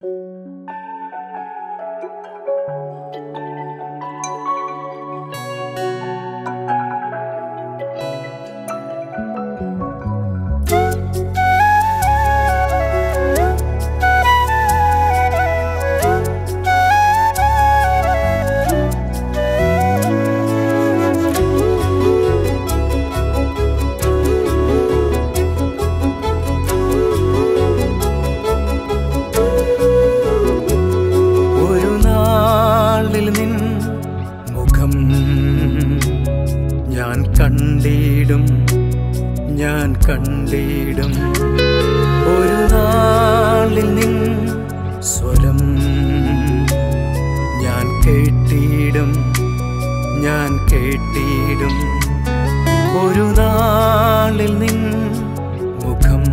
ഒരു നാളിൽ നിൻ മുഖം ഞാൻ കണ്ടിടും ഞാൻ കണ്ടിടും ഒരു നാളിൽ നിൻ സ്വരം ഞാൻ കേട്ടിടും ഞാൻ കേട്ടിടും ഒരു നാളിൽ നിൻ മുഖം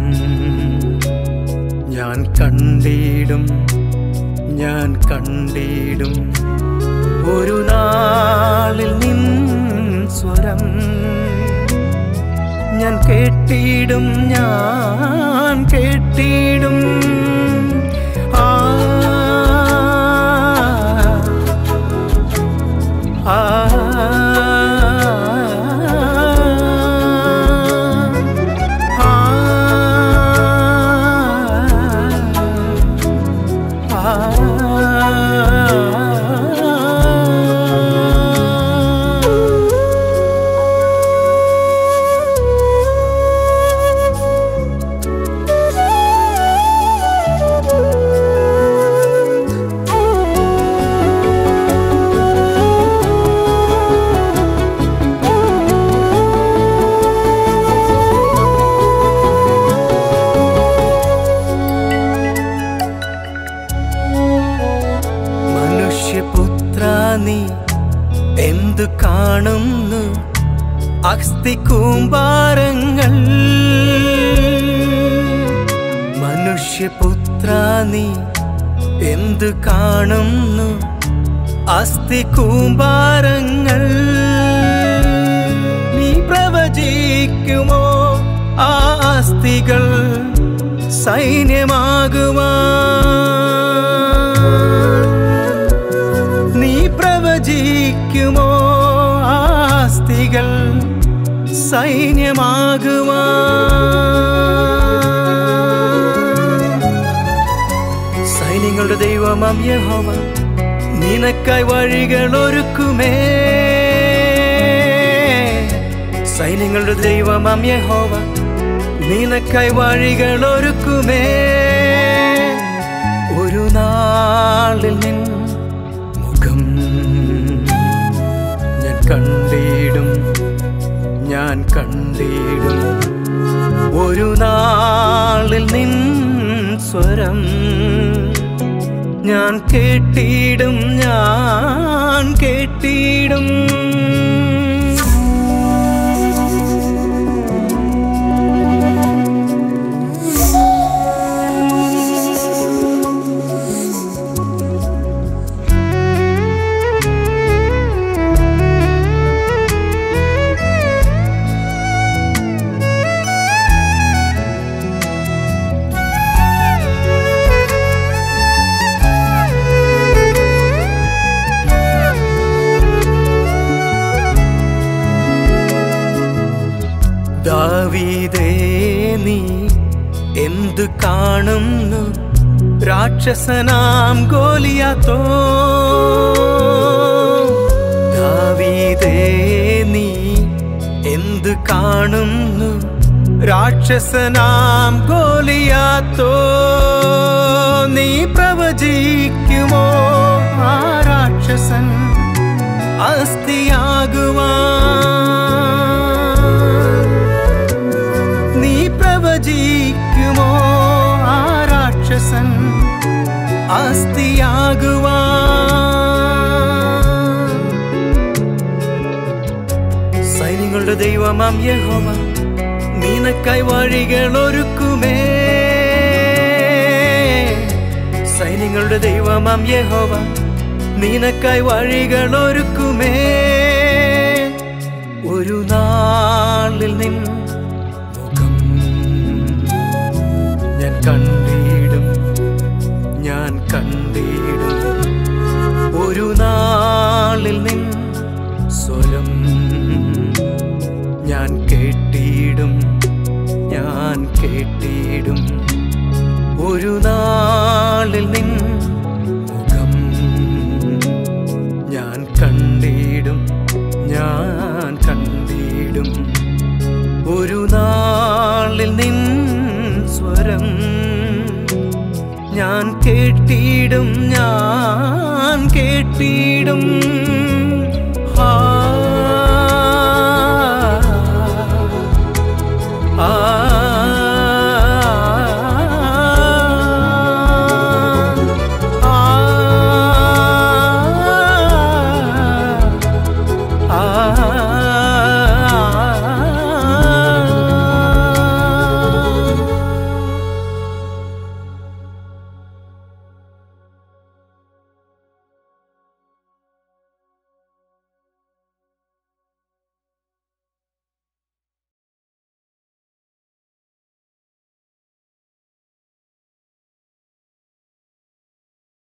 ഞാൻ കണ്ടിടും ഞാൻ കണ്ടിടും ഒരു നാളിൽ നിൻ സ്വരം ഞാൻ കേട്ടിടും ഞാൻ കേട്ടിടും ആ ആ മനുഷ്യപുത്ര നീ എന്തു കാണുന്നു അസ്ഥി കൂമ്പാരങ്ങൾ മനുഷ്യപുത്ര നീ എന്തു കാണുന്നു അസ്ഥി കൂമ്പാരങ്ങൾ നീ പ്രവചിക്കുമോ ആ അസ്ഥികൾ സൈന്യമാകുവാൻ നീ പ്രവചിക്കുമോ ആസ്തികൾ സൈന്യമാകുവാ സൈന്യങ്ങളുടെ ദൈവമാം യഹോവ നിനക്കായി വഴികൾ ഒരുക്കുമേ സൈന്യങ്ങളുടെ ദൈവമാം യഹോവ നിനക്കായി വഴികൾ ഒരുക്കുമേ ഒരു നാളിൽ നിൻ മുഖം ഞാൻ കണ്ടിടും ഞാൻ കണ്ടിടും ഒരു നാളിൽ നിൻ സ്വരം ഞാൻ കേട്ടിടും ഞാൻ കേട്ടിടും ദാവീദേ നീ എന്തു കാണുന്നു രാക്ഷസനാം ഗോലിയാത്തോ ദാവീദേ നീ എന്തു കാണുന്നു രാക്ഷസനാം ഗോലിയാത്തോ നീ പ്രവചിക്കുമോ ആ രാക്ഷസൻ അസ്ഥിയാകുവാൻ നീ പ്രവചിക്കുമോ ആ രാക്ഷസൻ അസ്ഥിയാകുവാ സൈന്യങ്ങളുടെ ദൈവമാം യഹോവ നിനക്കായി വഴികൾ ഒരുക്കുമേ സൈന്യങ്ങളുടെ ദൈവമാം യഹോവ നിനക്കായി വഴികൾ ഒരുക്കുമേ ഒരു നാളിൽ നിൻ മുഖം ഞാൻ കണ്ടിടും ഞാൻ കണ്ടിടും ഞാൻ കേട്ടിടും ഒരു നാളിൽ നിൻ മുഖം ഞാൻ കണ്ടിടും ഞാൻ കണ്ടിടും ഒരു നാളിൽ നിൻ സ്വരം ഞാൻ കേട്ടിടും ഞാൻ കേട്ടിടും